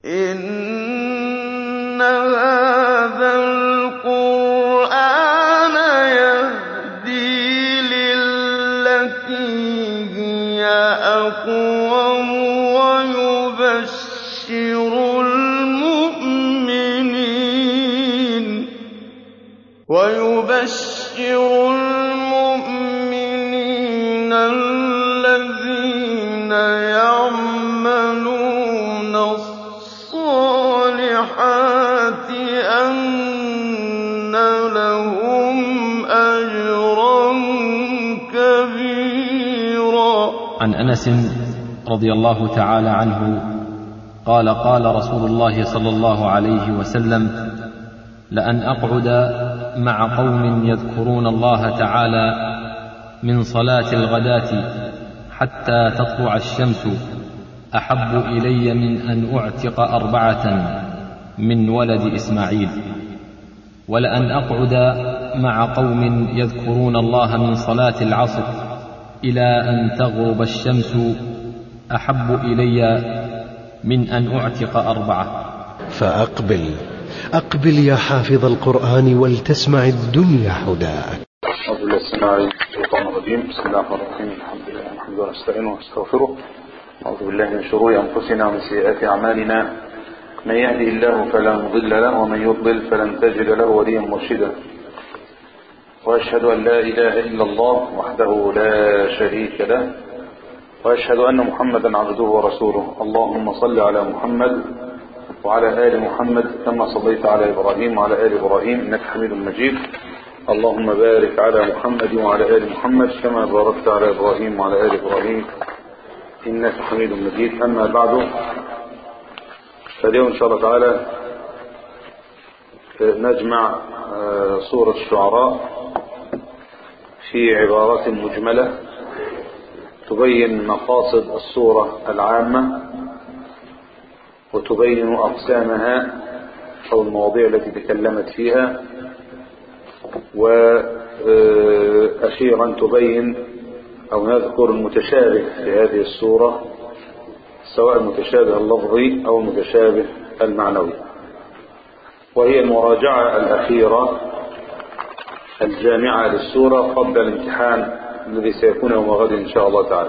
إِنَّ هَٰذَا الْقُرْآنَ يَهْدِي لِلَّتِي هِيَ أَقْوَمُ وَيُبَشِّرُ الْمُؤْمِنِينَ الَّذِينَ يَعْمَلُونَ الصَّالِحَاتِ أَنَّ لَهُمْ أَجْرًا كَبِيرًا عن انس رضي الله تعالى عنه قال قال رسول الله صلى الله عليه وسلم لان اقعد مع قوم يذكرون الله تعالى من صلاه الغداه حتى تطلع الشمس احب الي من ان اعتق اربعه من ولد اسماعيل ولان اقعد مع قوم يذكرون الله من صلاه العصر الى ان تغرب الشمس احب الي من ان اعتق اربعه فأقبل أقبل يا حافظ القرآن ولتسمع الدنيا هداك أعوذ بالله السميع العليم من الشيطان الرجيم بسم الله الرحمن الرحيم الحمد لله نحمده ونستعينه ونستغفره أعوذ بالله من شرور أنفسنا ومن سيئات أعمالنا من يهده الله فلا مضل له ومن يضلل فلن تجد له وليا مرشدا وأشهد أن لا إله إلا الله وحده لا شريك له وأشهد أن محمدا عبده ورسوله اللهم صل على محمد وعلى آل محمد كما صليت على إبراهيم وعلى آل إبراهيم إنك حميد مجيد اللهم بارك على محمد وعلى آل محمد كما باركت على إبراهيم وعلى آل إبراهيم إنك حميد مجيد أما بعد فاليوم إن شاء الله تعالى نجمع سورة الشعراء في عبارات مجملة تبين مقاصد الصورة العامة وتبين أقسامها أو المواضيع التي تكلمت فيها وأخيرا تبين أو نذكر المتشابه في هذه الصورة سواء المتشابه اللفظي أو المتشابه المعنوي وهي المراجعة الأخيرة الجامعة للسورة قبل الامتحان الذي سيكون يوم غد إن شاء الله تعالى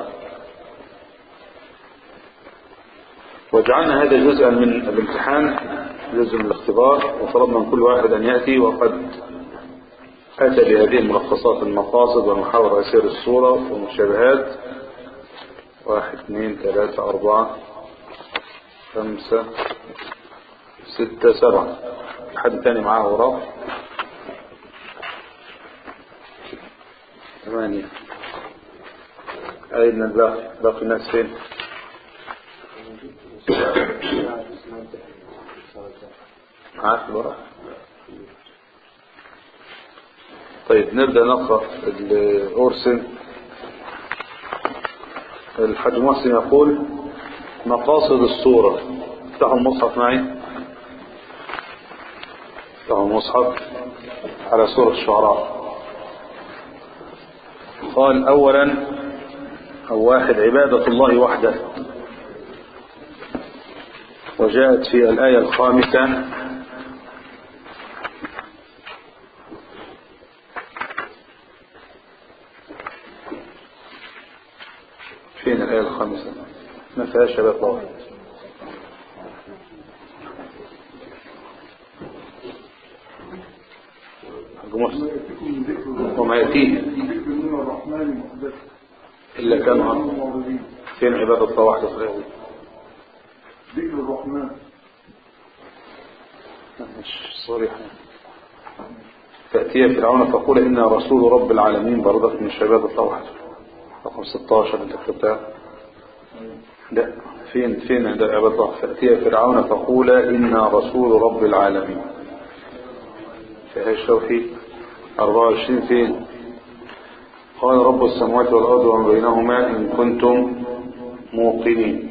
وجعلنا هذا جزءا من الامتحان جزء من الاختبار وطلبنا من كل واحد أن يأتي وقد أتى بهذه الملخصات المقاصد والمحاور أسير الصورة والمشابهات واحد اثنين ثلاثة أربعة خمسة ستة سبعة حد تاني معاه وراه ثمانية أين الباقي باقي الناس فين معاك وراه طيب نبدأ نقرأ الأورسن الحاج محسن يقول مقاصد الصورة افتحوا المصحف معي افتحوا المصحف على سورة الشعراء قال أولا أو واحد عبادة الله وحده وجاءت في الآية الخامسة فين الآية الخامسة ما فيهاش عبادة الله وما يأتيه إلا كان فين عبادة الله وحده في الآية ذكر الرحمن مش صريح تأتي فرعون تقول إنا رسول رب العالمين برضك من عبادة الله وحده رقم 16 انت كتبتها لا فين فين عند عباد الله فأتي فرعون تقول إنا رسول رب العالمين فيهاش توحيد 24 فين قال رب السماوات والأرض وما بينهما إن كنتم موقنين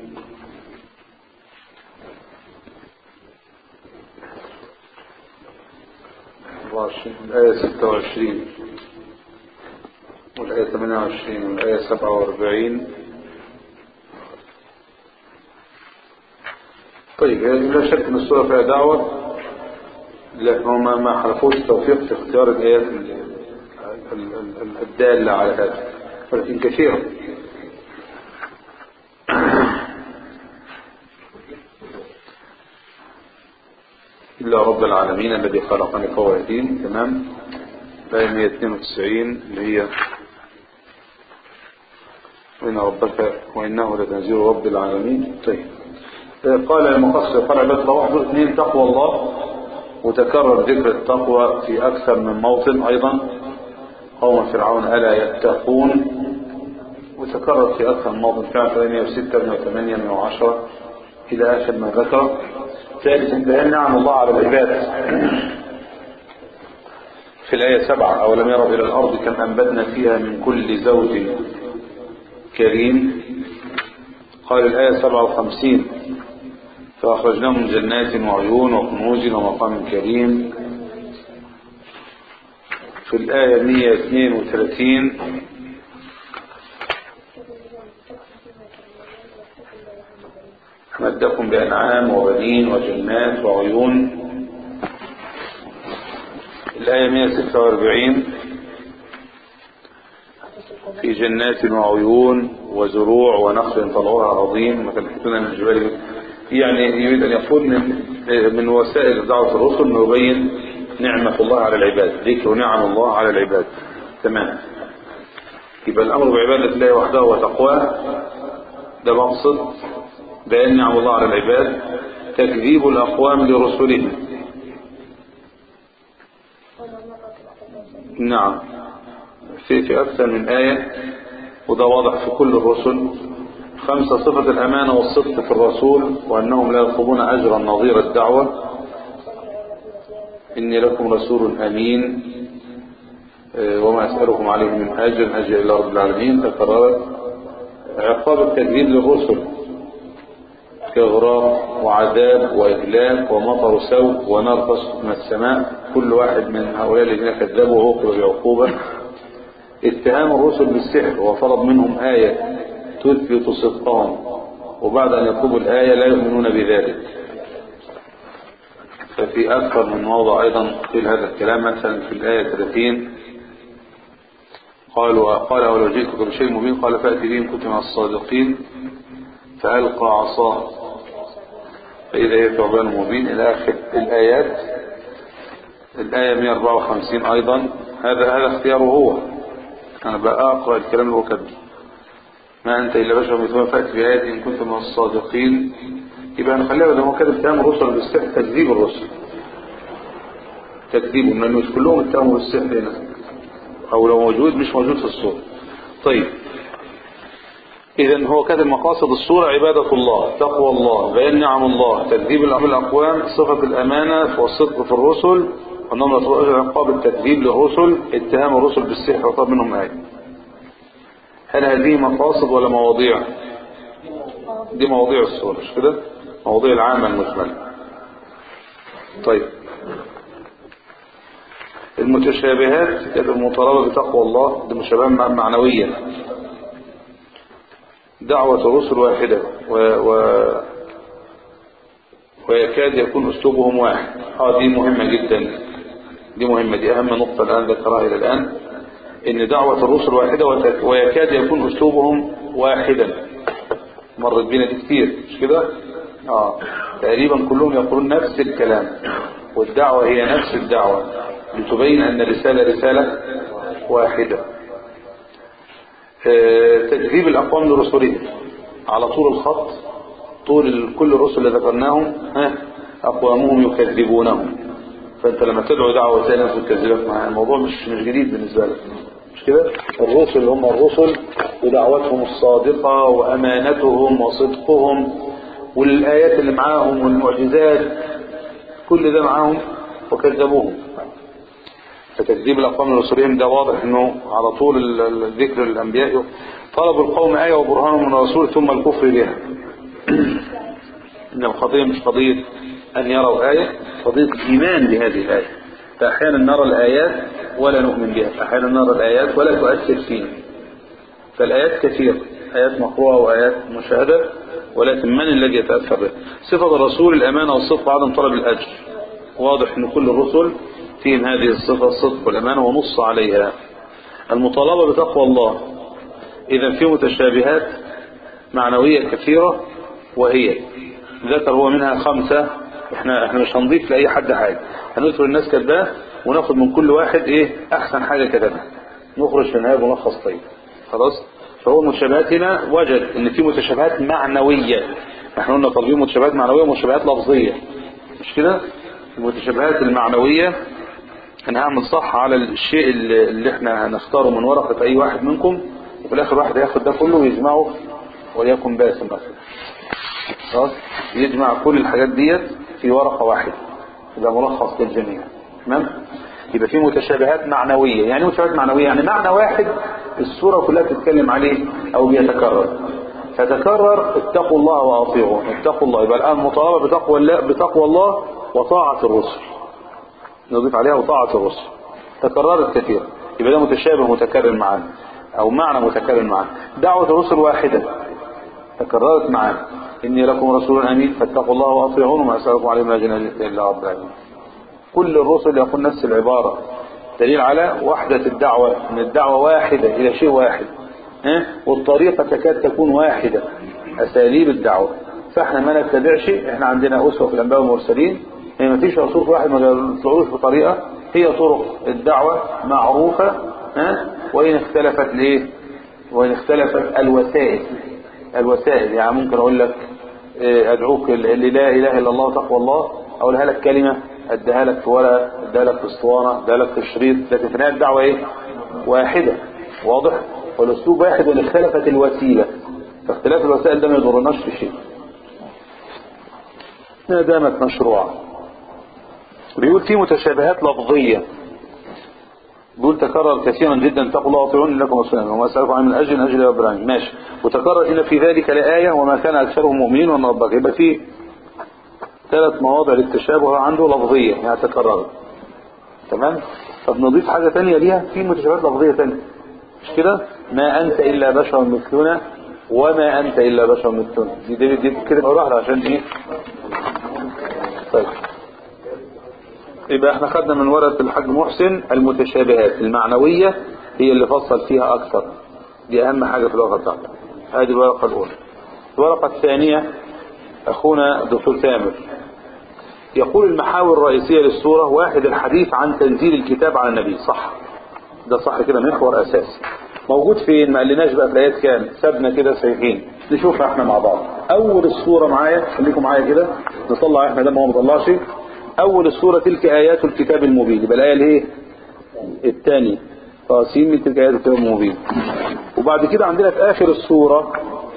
الآية 26 والآية 28 والآية 47 طيب لا شك ان السورة فيها دعوة لا هم ما حرفوش توفيق في اختيار الآيات ال- ال- ال- الدالة على هذا ولكن كثيرة إلا رب العالمين الذي خلقني فهو يهدين تمام الآية 192 اللي هي وإن ربك وإنه لتنزيل رب العالمين طيب قال المقصر قال عباد الله واحد اثنين تقوى الله وتكرر ذكر التقوى في أكثر من موطن أيضا قوم فرعون ألا يتقون وتكرر في أكثر من موطن فعلا 106 108 110 إلى آخر ما ذكر ثالثا بيان نعم الله على العباد في الآية سبعة أولم يروا إلى الأرض كم أنبتنا فيها من كل زوج كريم قال الآية 57 فأخرجناهم من جنات وعيون وكنوز ومقام كريم في الآية 132 أمدكم بأنعام وبنين وجنات وعيون الآية 146 في جنات وعيون وزروع ونخل طلعوها عظيم ما تنحتون من الجبال يعني يريد أن يقول من, من وسائل دعوة الرسل أنه يبين نعمة الله على العباد ذكر نعم الله على العباد تمام يبقى الأمر بعبادة الله وحده وتقواه ده مقصد بيان نعم الله على العباد تكذيب الأقوام لرسلهم نعم في في أكثر من آية وده واضح في كل الرسل خمسة صفة الأمانة والصدق في الرسول وأنهم لا يطلبون أجرا نظير الدعوة إني لكم رسول أمين آه، وما أسألكم عليه من أجر أجر إلى رب العالمين تكررت عقاب التكذيب للرسل كإغراق وعذاب وإهلاك ومطر سوء ونار تسقط من السماء كل واحد من هؤلاء الذين كذبوا عوقب بعقوبة اتهام الرسل بالسحر وطلب منهم آية تثبت صدقهم وبعد أن يطلبوا الآية لا يؤمنون بذلك ففي أكثر من موضع أيضا قيل هذا الكلام مثلا في الآية 30 قالوا قال ولو جئتك بشيء مبين قال فأتي به إن كنت من الصادقين فألقى عصاه فإذا هي ثعبان مبين إلى آخر الآيات الآية 154 أيضا هذا هذا اختياره هو أنا بقى أقرأ الكلام اللي هو كاتبه ما أنت إلا بشر مثل فأتي بآيات إن كنت من الصادقين يبقى نخليها بدل ما هو كاتب اتهام الرسل بالسحر تكذيب الرسل تكذيبهم لأنه مش كلهم اتهموا بالسحر هنا أو لو موجود مش موجود في الصورة طيب إذا هو كاتب مقاصد الصورة عبادة الله تقوى الله بيان نعم الله تكذيب الأمر الأقوام صفة الأمانة والصدق في الرسل أنهم يطلقون عقاب التكذيب للرسل اتهام الرسل بالسحر وطلب منهم آية هل هذه مقاصد ولا مواضيع دي مواضيع الصورة مش كده مواضيع العامة المجملة طيب المتشابهات كانت المطالبة بتقوى الله دي مشابهة معنوية دعوة الرسل واحدة و... و... ويكاد يكون أسلوبهم واحد اه دي مهمة جدا دي مهمة دي أهم نقطة الآن ذكرها إلى الآن إن دعوة الرسل واحدة وت... ويكاد يكون أسلوبهم واحدا مرت بينا دي كتير مش كده اه تقريبا كلهم يقولون نفس الكلام والدعوة هي نفس الدعوة لتبين أن الرسالة رسالة واحدة تكذيب الأقوام لرسلهم على طول الخط طول كل الرسل اللي ذكرناهم ها أقوامهم يكذبونهم فأنت لما تدعو دعوة تانية ناس بتكذبك معاها الموضوع مش مش جديد بالنسبة لك مش كده الرسل هم الرسل ودعوتهم الصادقة وأمانتهم وصدقهم والآيات اللي معاهم والمعجزات كل ده معاهم وكذبوهم فتكذيب الأقوام لرسولهم ده واضح أنه على طول الذكر الأنبياء طلب القوم آية وبرهان من الرسول ثم الكفر بها إن القضية مش قضية أن يروا آية قضية إيمان بهذه الآية فأحيانا نرى الآيات ولا نؤمن بها فأحيانا نرى الآيات ولا تؤثر فينا فالآيات كثيرة آيات مقروءة وآيات مشاهدة ولكن من الذي يتأثر به صفة الرسول الأمانة والصدق وعدم طلب الأجر واضح أن كل الرسل فيهم هذه الصفة الصدق والأمانة ونص عليها المطالبة بتقوى الله إذا في متشابهات معنوية كثيرة وهي ذكر هو منها خمسة احنا احنا مش هنضيف لأي حد حاجة هندخل الناس كتباه وناخد من كل واحد ايه احسن حاجة كتبها نخرج في النهاية ملخص طيب خلاص فهو المتشابهات هنا وجد ان في متشابهات معنوية احنا قلنا طالبين متشابهات معنوية ومتشابهات لفظية مش كده المتشابهات المعنوية انا هعمل صح على الشيء اللي اللي احنا هنختاره من ورقة اي واحد منكم وفي الاخر واحد هياخد ده كله ويجمعه وليكن باسم مثلا خلاص يجمع كل الحاجات ديت في ورقة واحدة يبقى ملخص للجميع تمام يبقى في متشابهات معنوية يعني متشابهات معنوية يعني معنى واحد السورة كلها بتتكلم عليه او بيتكرر فتكرر اتقوا الله واطيعون اتقوا الله يبقى الان مطالبة بتقوى الله بتقوى الله وطاعة الرسل نضيف عليها وطاعة الرسل تكررت كثيرا يبقى ده متشابه متكرر معانا او معنى متكرر معانا دعوة الرسل واحدة تكررت معانا إني لكم رسول أمين فاتقوا الله وأطيعون وما أسألكم عليه من أجل إلا رب العالمين كل الرسل يقول نفس العبارة دليل على وحدة الدعوة من الدعوة واحدة إلى شيء واحد ها؟ والطريقة تكاد تكون واحدة أساليب الدعوة فاحنا ما نتبعش احنا عندنا أسوة في الأنبياء والمرسلين هي ما فيش رسول واحد ما يطلعوش بطريقة هي طرق الدعوة معروفة ها؟ وإن اختلفت ليه وإن اختلفت الوسائل الوسائل يعني ممكن أقول لك إيه، أدعوك اللي لا إله إلا الله تقوى الله أقولها لك كلمة أديها لك في ورقة أديها لك في اسطوانة أديها لك في شريط لكن في النهاية الدعوة إيه واحدة واضح والأسلوب واحد وإن اختلفت الوسيلة فاختلاف الوسائل ده ما يضرناش في شيء ما دامت مشروعة بيقول في متشابهات لفظية بيقول تكرر كثيرا جدا اتقوا الله واطيعوني لكم رسولا وما اسالكم عن من اجل من اجل ابراهيم ماشي وتكرر هنا في ذلك الايه وما كان اكثرهم مؤمنين وان ربك يبقى في ثلاث مواضع للتشابه عنده لفظيه يعني تكررت تمام طب نضيف حاجه ثانيه ليها في متشابهات لفظيه ثانيه مش كده ما انت الا بشر مثلنا وما انت الا بشر مثلنا دي دي, دي كده واحده عشان ايه طيب يبقى احنا خدنا من ورقة الحاج محسن المتشابهات المعنوية هي اللي فصل فيها اكثر دي اهم حاجة في الورقة بتاعتنا هذه الورقة الاولى الورقة الثانية اخونا دكتور تامر يقول المحاور الرئيسية للصورة واحد الحديث عن تنزيل الكتاب على النبي صح ده صح كده محور اساسي موجود فين ما قالناش بقى في الايات كام سابنا كده سايحين نشوفها احنا مع بعض اول الصورة معايا خليكم معايا كده نطلع احنا ده ما هو مطلعش اول الصورة تلك ايات الكتاب المبين يبقى الايه الايه الثاني قاسين من تلك ايات الكتاب المبين وبعد كده عندنا في اخر الصورة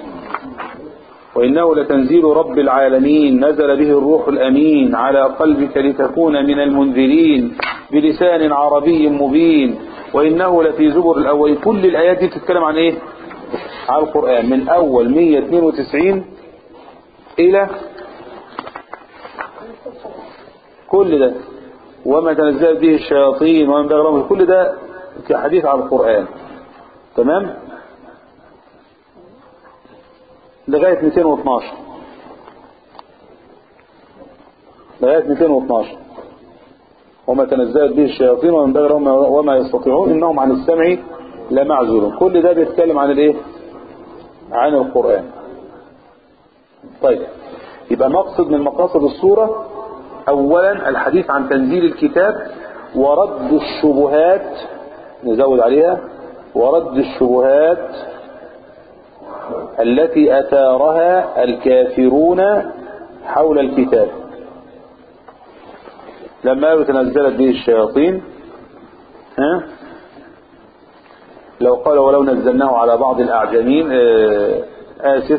وإنه لتنزيل رب العالمين نزل به الروح الأمين على قلبك لتكون من المنذرين بلسان عربي مبين وإنه لفي زبر الأول كل الآيات دي بتتكلم عن إيه على القرآن من أول 192 إلى كل ده وما تنزل به الشياطين ومن بغلهم كل ده كحديث عن القرآن تمام لغاية 212 لغاية 212 وما تنزلت به الشياطين ومن بغلهم وما يستطيعون إنهم عن السمع لمعزولون كل ده بيتكلم عن الايه عن القرآن طيب يبقى مقصد من مقاصد الصورة اولا الحديث عن تنزيل الكتاب ورد الشبهات نزود عليها ورد الشبهات التي اثارها الكافرون حول الكتاب لما قالوا تنزلت به الشياطين ها لو قال ولو نزلناه على بعض الاعجمين اسف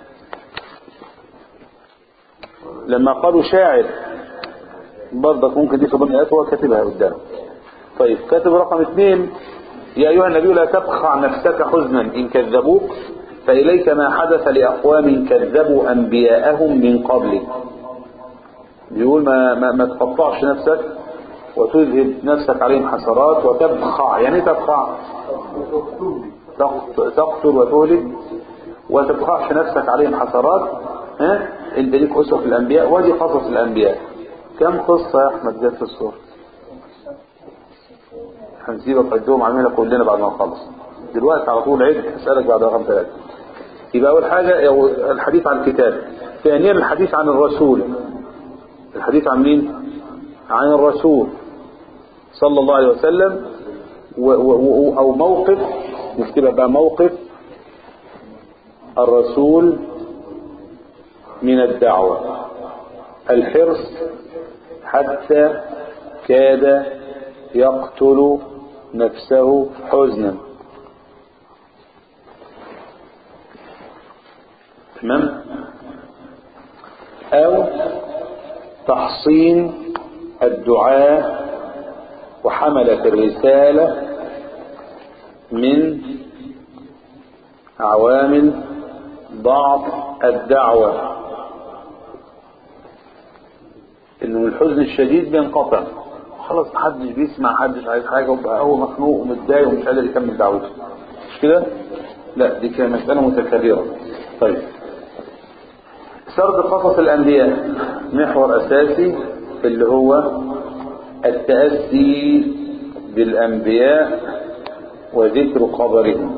لما قالوا شاعر برضك ممكن دي في ضمن هو كاتبها قدام طيب كاتب رقم اثنين يا أيها النبي لا تبخع نفسك حزنا إن كذبوك فإليك ما حدث لأقوام كذبوا أنبياءهم من قبلك بيقول ما, ما, ما تقطعش نفسك وتذهب نفسك عليهم حسرات وتبخع يعني تبخع تقتل وتهلك وتبقعش نفسك عليهم حسرات ها انت ليك اسوه في الانبياء ودي قصص الانبياء كم قصه يا احمد جت في السوره هنسيبك عدهم عاملها كلنا بعد ما نخلص دلوقتي على طول عد اسالك بعد رقم ثلاثه يبقى اول حاجه هو الحديث عن الكتاب ثانيا الحديث عن الرسول الحديث عن مين عن الرسول صلى الله عليه وسلم و و و او موقف نكتبها بقى موقف الرسول من الدعوة الحرص حتى كاد يقتل نفسه حزنا تمام او تحصين الدعاء وحملة الرسالة من عوامل ضعف الدعوة انه الحزن الشديد بينقطع خلاص محدش بيسمع محدش عايز حاجة وبقى هو مخنوق ومتضايق ومش قادر يكمل دعوته مش كده؟ لا دي كانت مسألة متكررة طيب سرد قصص الأنبياء محور أساسي اللي هو التأسي بالأنبياء وذكر خبرهم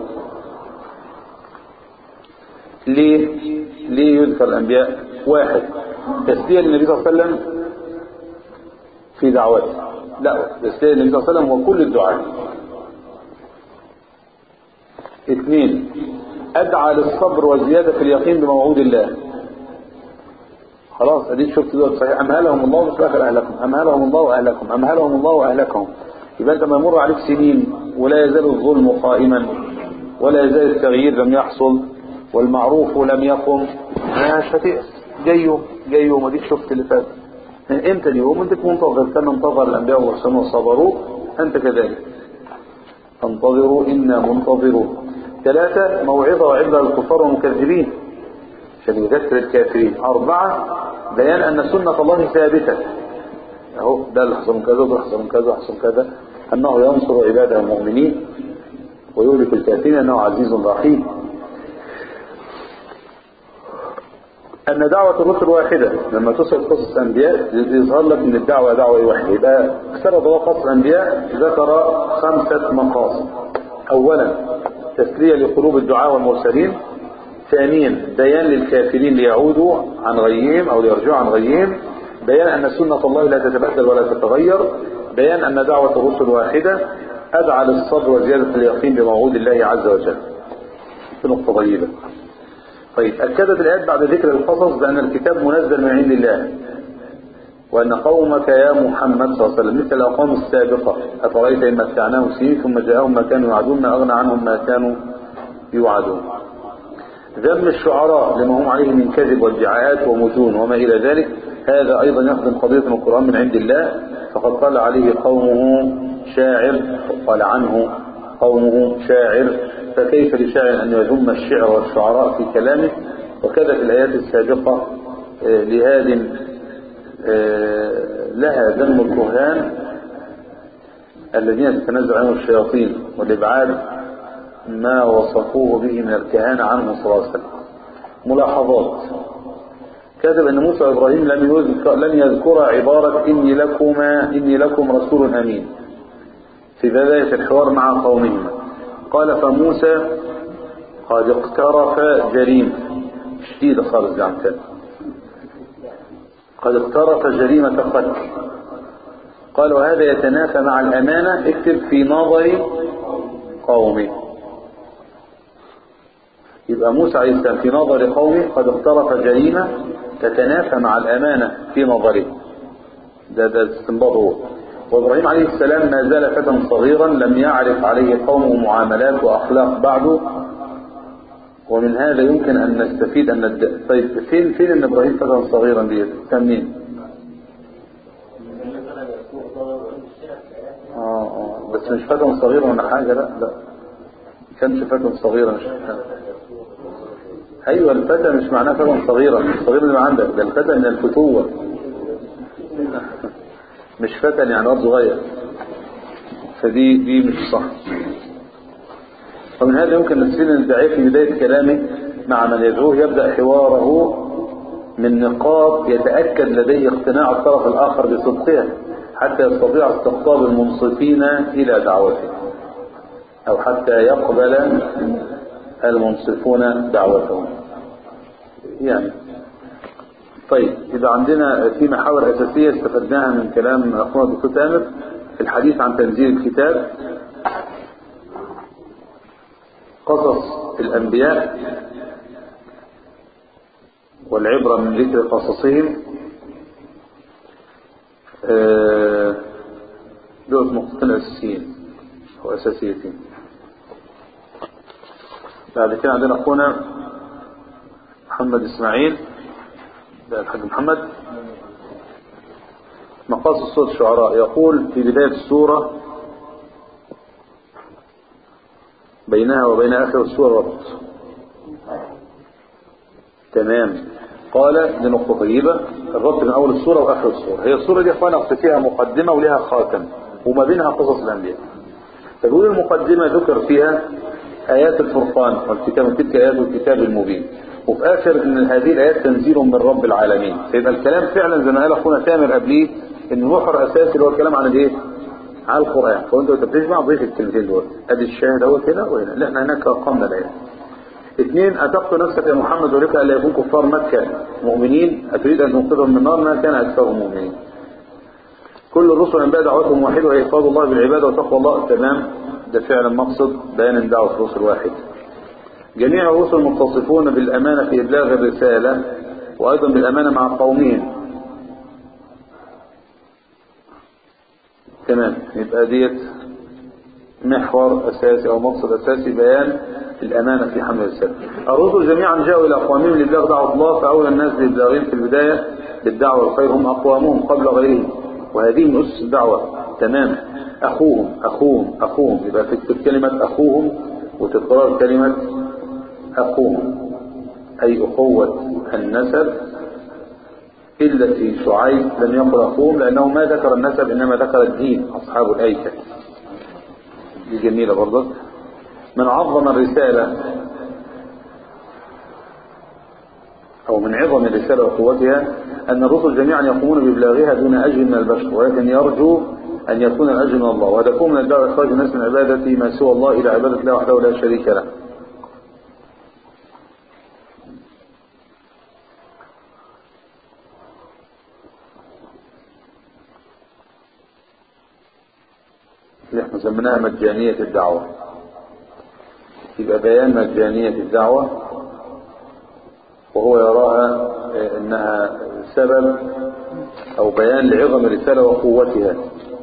ليه ليه يذكر الأنبياء واحد تسلية للنبي صلى الله عليه وسلم في دعوته لا تسلية للنبي صلى الله عليه وسلم هو كل الدعاء اثنين أدعى للصبر والزيادة في اليقين بموعود الله خلاص اديك شفت دول صحيح امهلهم الله مش اخر اهلكم امهلهم الله واهلكم امهلهم الله واهلكم يبقى انت ما يمر عليك سنين ولا يزال الظلم قائما ولا يزال التغيير لم يحصل والمعروف لم يقم مش هتيأس جاي يوم جاي يوم اديك شفت اللي فات امتى اليوم انت منتظر كما انتظر الانبياء والرسل وصبروا انت كذلك انتظروا انا منتظرون ثلاثة موعظة وعظة للكفار والمكذبين عشان يذكر الكافرين أربعة بيان أن سنة الله ثابتة أهو ده اللي حصل من كذا وده حصل من كذا وحصل كذا أنه ينصر عباده المؤمنين ويهلك الكافرين أنه عزيز رحيم أن دعوة الرسل واحدة لما تصل قصص الأنبياء يظهر لك أن الدعوة دعوة واحدة يبقى سرد قصص الأنبياء ذكر خمسة مقاصد أولا تسلية لقلوب الدعاء والمرسلين ثانيا بيان للكافرين ليعودوا عن غيهم او ليرجعوا عن غيهم بيان ان سنة الله لا تتبدل ولا تتغير بيان ان دعوة الرسل واحدة ادعى للصبر وزيادة اليقين بموعود الله عز وجل في نقطة طيبة طيب أكدت الآيات بعد ذكر القصص بأن الكتاب منزل من عند الله وأن قومك يا محمد صلى الله عليه وسلم مثل الأقوام السابقة أفرأيت إن متعناهم سنين ثم جاءهم ما كانوا يوعدون ما أغنى عنهم ما كانوا يوعدون ذم الشعراء لما هم عليه من كذب وادعاءات ومتون وما إلى ذلك هذا أيضا يخدم قضية القرآن من عند الله فقد قال عليه قومه شاعر قال عنه قومه شاعر فكيف لشاعر أن يذم الشعر والشعراء في كلامه وكذا في الآيات السابقة لهاد لها ذم الكهان الذين تتنزل عنهم الشياطين والإبعاد ما وصفوه به من الكهانة عنه صلى الله عليه وسلم ملاحظات كتب أن موسى وإبراهيم لم يذكر لن يذكر عبارة إني لكما إني لكم رسول أمين في بداية الحوار مع قومهما قال فموسى قد اقترف جريمة شديدة خالص عن كده قد اقترف جريمة قتل قال وهذا يتنافى مع الأمانة اكتب في نظر قومه يبقى موسى عليه السلام في نظر قومه قد اقترف جريمة تتنافى مع الأمانة في نظره ده ده استنباط هو وإبراهيم عليه السلام ما زال فتى صغيرا لم يعرف عليه قومه معاملات وأخلاق بعده ومن هذا يمكن أن نستفيد أن الد... طيب فين فين أن إبراهيم فتى صغيرا دي كان مين؟ آه آه بس مش فتى صغيرا ولا حاجة لا لا كانش فتى صغيرا مش ايوه الفتى مش معناه فتى صغيرا الصغير اللي عندك ده الفتى من الفتوة مش فتى يعني واد صغير فدي دي مش صح ومن هذا يمكن نستفيد ان الداعية في بداية كلامه مع من يدعوه يبدأ حواره من نقاط يتأكد لديه اقتناع الطرف الآخر بصدقها حتى يستطيع استقطاب المنصفين إلى دعوته أو حتى يقبل المنصفون دعوتهم يعني طيب يبقى عندنا في محاور أساسية استفدناها من كلام أخونا الدكتور تامر في الحديث عن تنزيل الكتاب قصص الأنبياء والعبرة من ذكر قصصهم آه، دول نقطتين أساسيين أو أساسيتين بعد كده عندنا أخونا محمد إسماعيل ده الحاج محمد مقاصد سورة الشعراء يقول في بداية السورة بينها وبين آخر السورة ربط تمام قال دي نقطة طيبة الربط من أول السورة وآخر السورة هي السورة دي أخوانا أخت فيها مقدمة ولها خاتم وما بينها قصص الأنبياء فبيقول المقدمة ذكر فيها آيات الفرقان والكتاب تلك آيات الكتاب المبين وفي آخر إن هذه الآيات تنزيل من رب العالمين فيبقى الكلام فعلا زي ما قال أخونا تامر قبليه إن المحور الأساسي اللي هو الكلام عن الإيه؟ على القرآن فأنت وأنت بتجمع ضيف الكلمتين دول أدي الشاهد أهو كده وهنا لا احنا هناك قمنا الآيات اثنين أتقت نفسك يا محمد ولك ألا يكون كفار مكة مؤمنين أتريد أن تنقذهم من النار ما كان أكثرهم مؤمنين كل الرسل أنباء دعوتهم واحدة وهي إفراد الله بالعبادة وتقوى الله تمام ده فعلا مقصد بيان دعوة الرسل واحد جميع الرسل متصفون بالأمانة في إبلاغ الرسالة وأيضا بالأمانة مع قومهم تمام يبقى ديت محور أساسي أو مقصد أساسي بيان الأمانة في حمل الرسالة الرسل جميعا جاءوا إلى أقوامهم لإبلاغ دعوة الله فأولى الناس بإبلاغهم في البداية بالدعوة الخير هم أقوامهم قبل غيرهم وهذه من أسس الدعوة تمام أخوهم أخوهم أخوهم يبقى تكتب كلمة أخوهم وتكرار كلمة أخوهم أي أخوة النسب إلا في شعيب لم يقل أخوهم لأنه ما ذكر النسب إنما ذكر الدين أصحاب الأيكة دي جميلة برضه من عظم الرسالة أو من عظم الرسالة وقوتها أن الرسل جميعا يقومون بإبلاغها دون أجر من البشر ولكن يرجو أن يكون الأجر من الله وهدفهم من الدعوة إخراج الناس من عبادة ما سوى الله إلى عبادة الله وحده لا شريك له اللي احنا سميناها مجانية الدعوة يبقى بيان مجانية الدعوة وهو يراها انها سبب او بيان لعظم الرسالة وقوتها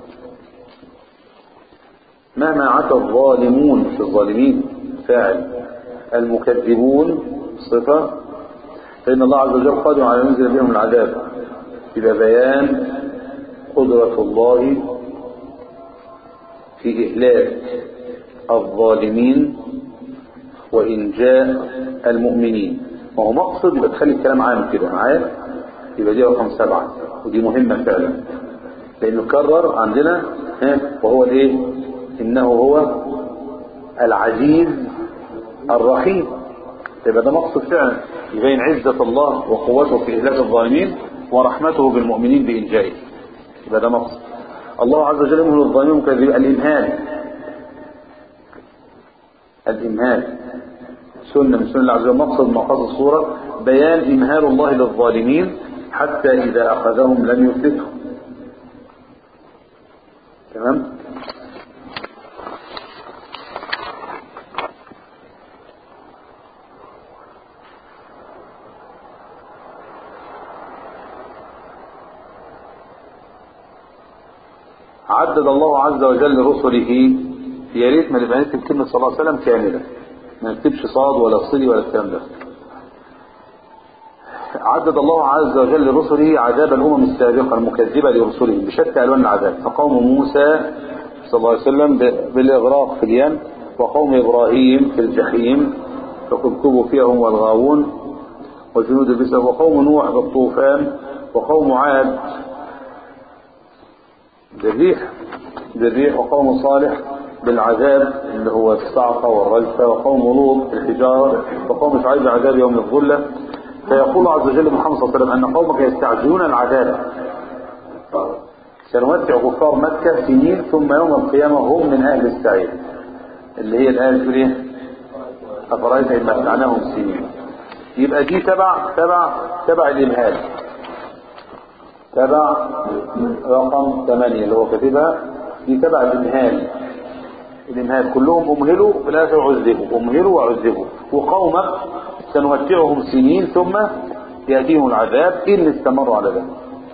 مهما عتى الظالمون في الظالمين فاعل المكذبون صفة فإن الله عز وجل قادر على أن ينزل بهم العذاب يبقى بيان قدرة الله في إهلاك الظالمين وإنجاء المؤمنين وهو مقصد يبقى تخلي الكلام عام كده معايا يبقى دي رقم سبعة ودي مهمة فعلا لأنه كرر عندنا وهو الإيه إنه هو العزيز الرحيم يبقى ده مقصد فعلا يبين عزة الله وقوته في إهلاك الظالمين ورحمته بالمؤمنين بإنجائه يبقى ده مقصد الله عز وجل يمهل الظالمين كذب الإمهال الإمهال سنة من سنة الله عز وجل مقصد مقاصد الصورة بيان إمهال الله للظالمين حتى إذا أخذهم لم يفلتهم تمام عدد الله عز وجل رسله يا ريت ما نبقى نكتب كلمة صلى الله عليه وسلم كاملة ما نكتبش صاد ولا صلي ولا الكلام ده عدد الله عز وجل لرسله عذاب الأمم السابقة المكذبة لرسله بشتى ألوان العذاب فقوم موسى صلى الله عليه وسلم بالإغراق في اليم وقوم إبراهيم في الجحيم فكبكبوا فيها هم والغاوون وجنود البسر وقوم نوح بالطوفان وقوم عاد بالريح بالريح وقوم صالح بالعذاب اللي هو الصعقة والرجفة وقوم لوط الحجارة وقوم شعيب عذاب يوم الظلة فيقول عز وجل محمد صلى الله عليه وسلم أن قومك يستعجلون العذاب سنمتع كفار مكة سنين ثم يوم القيامة هم من أهل السعير اللي هي الآية تقول إيه؟ أفرأيت إن متعناهم سنين يبقى دي تبع تبع تبع الإمهال تبع رقم 8 اللي هو كاتبها دي تبع الإمهال الإمهال كلهم أمهلوا في الآخر عذبوا أمهلوا وعذبوا وقومك سنمتعهم سنين ثم يأتيهم العذاب إن استمروا على ذلك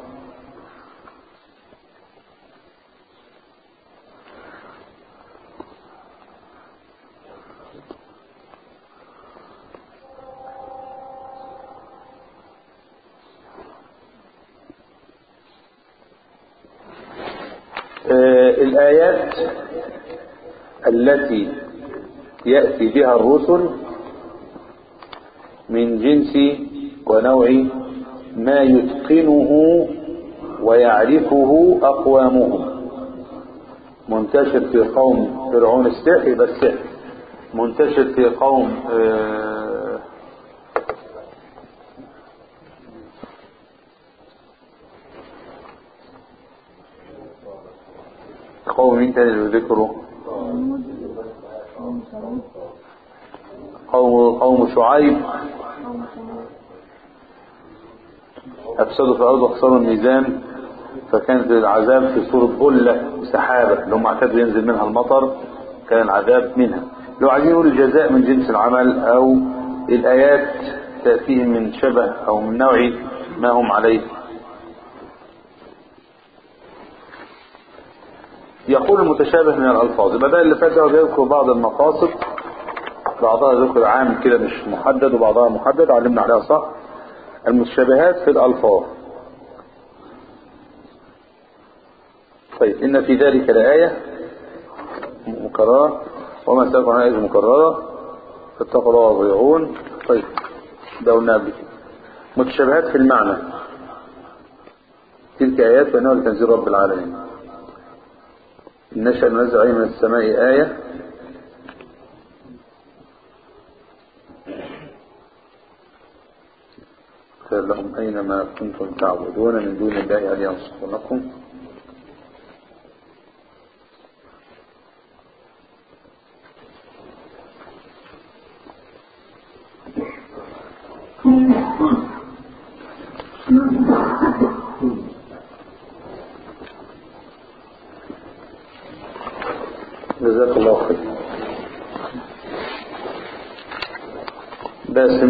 آه، الآيات التي يأتي بها الرسل من جنس ونوع ما يتقنه ويعرفه أقوامهم منتشر في قوم فرعون السحر يبقى السحر منتشر في قوم آه، قوم مين تاني اللي ذكره قوم قوم شعيب أفسدوا في الأرض وخسروا الميزان فكانت العذاب في صورة ظلة وسحابة اللي هم اعتادوا ينزل منها المطر كان العذاب منها لو عايزين نقول الجزاء من جنس العمل أو الآيات تأتيهم من شبه أو من نوع ما هم عليه يقول المتشابه من الألفاظ يبقى ده اللي فات ده بيذكر بعض المقاصد بعضها ذكر عام كده مش محدد وبعضها محدد علمنا عليها صح المتشابهات في الألفاظ طيب إن في ذلك لآية مكررة وما سألكم عن آية مكررة فاتقوا الله واطيعون طيب ده قلنا قبل كده متشابهات في المعنى تلك آيات وإنه لتنزيل رب العالمين إن نشأ ننزل عليه من السماء آية قال لهم أينما كنتم تعبدون من دون الله هل ينصرونكم جزاك الله خير باسم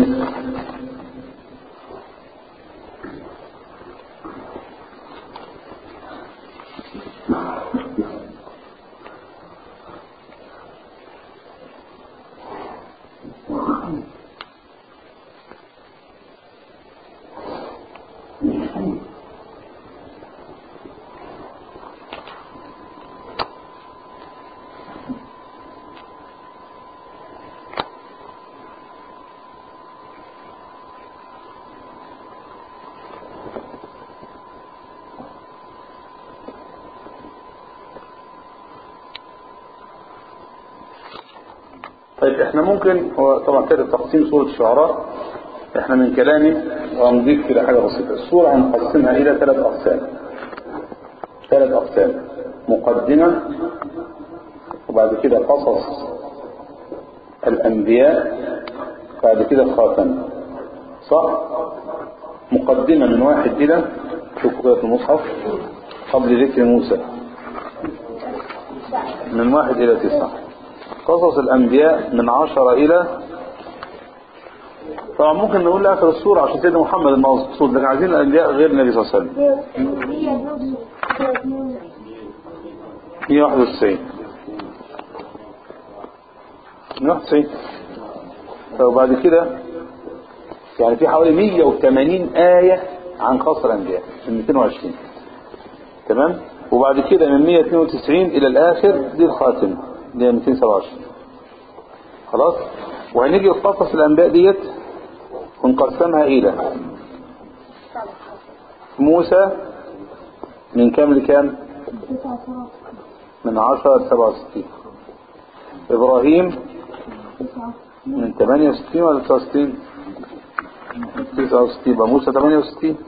طيب احنا ممكن هو طبعا كده تقسيم سورة الشعراء احنا من كلامي وهنضيف كده حاجة بسيطة السورة هنقسمها إلى ثلاث أقسام ثلاث أقسام مقدمة وبعد كده قصص الأنبياء بعد كده خاتم صح مقدمة من واحد إلى شوفوا كده في المصحف قبل ذكر موسى من واحد إلى تسعة قصص الأنبياء من عشرة إلى طبعا ممكن نقول لآخر السورة عشان سيدنا محمد المقصود لكن عايزين الأنبياء غير النبي صلى الله عليه وسلم 191 191 وبعد كده يعني في حوالي 180 آية عن قصر الأنبياء من 220 تمام وبعد كده من 192 إلى الآخر دي الخاتمة اللي هي 227 خلاص وهنيجي في قصص الأنبياء ديت ونقسمها إلى موسى من كام لكام من 10 ل 67 إبراهيم من 68 ولا 69 69 يبقى موسى 68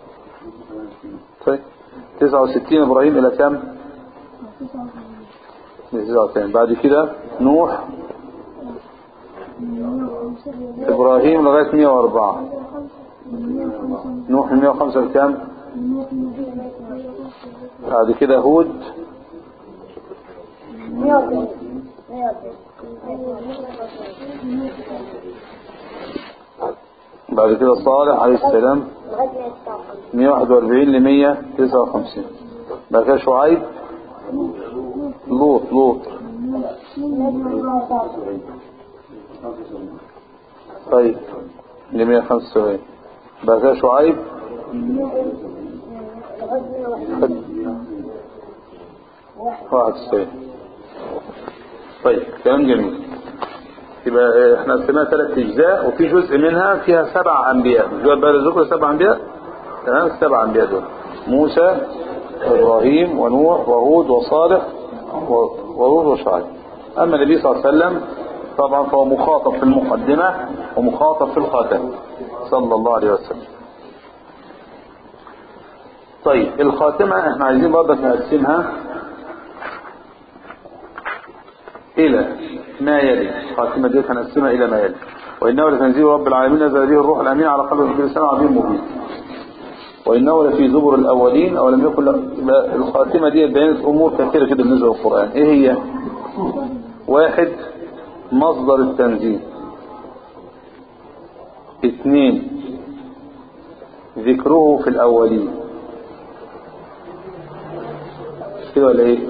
طيب 69 إبراهيم إلى كم 99 بعد كده نوح إبراهيم لغاية 104 نوح من 105 لكام بعد كده هود بعد كده صالح عليه السلام 141 ل 159 بعد كده شعيب لوط لوط طيب ل 175 بعد كده شعيب واحد وتسعين طيب كلام جميل يبقى احنا قسمناها ثلاث اجزاء وفي جزء منها فيها سبع انبياء جواب بقى ذكر سبع انبياء تمام السبع انبياء دول موسى ابراهيم ونوح وهود وصالح ولوط وشعيب اما النبي صلى الله عليه وسلم طبعا فهو مخاطب في المقدمه ومخاطب في الخاتم صلى الله عليه وسلم طيب الخاتمه احنا عايزين برضك نقسمها إلى ما يلي الخاتمة دي هنقسمها إلى ما يلي وإنه لتنزيل رب العالمين نزل به الروح الأمين على قلب النبي صلى الله عليه وسلم عظيم مبين وإنه لفي زبر الأولين أو لم يكن لا- الخاتمة دي بينت أمور كثيرة كده بالنسبة للقرآن إيه هي؟ واحد مصدر التنزيل اثنين ذكره في الأولين كده ولا إيه؟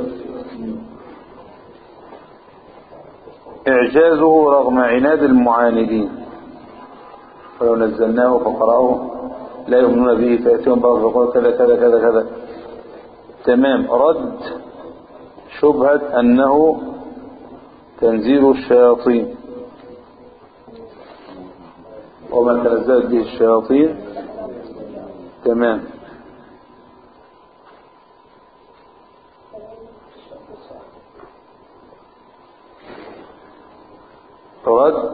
إعجازه رغم عناد المعاندين ولو نزلناه فقرأه لا يؤمنون به فيأتيهم بعض فقال كذا كذا كذا كذا تمام رد شبهة أنه تنزيل الشياطين وما تنزلت به الشياطين تمام رد